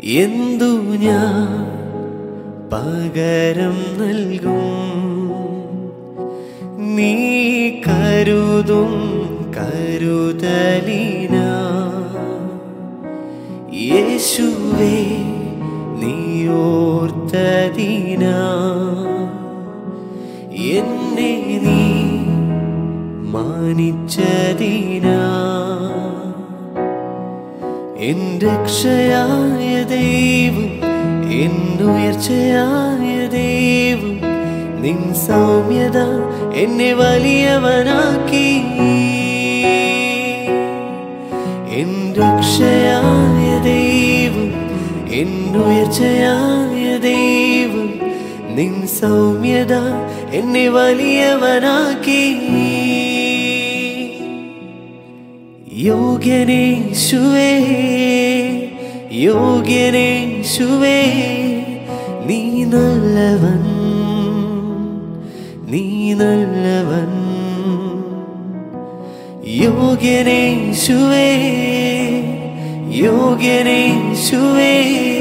എന്തു ഞാൻ പകരം നൽകും നീ കരുതും കരുതലിന യേശുവേ നീ ഓർത്തതിന എന്നെ നീ മാനിച്ചതിനാ എൻ രക്ഷയായ ദൈവം എന്നുയർച്ചയായ ദൈവം നിൻ സൗമ്യത എന്നെ വലിയവനാക്കി എൻ രക്ഷയായ ദൈവം എന്നുയർച്ചയായ ദൈവം നിൻ സൗമ്യത എന്നെ വലിയവനാക്കി യോഗ്യനേശുവേ യോഗ്യനേശുവേ നീ നല്ലവൻ നീ നല്ലവൻ യോഗ്യനേശുവേ യോഗ്യനേശുവേ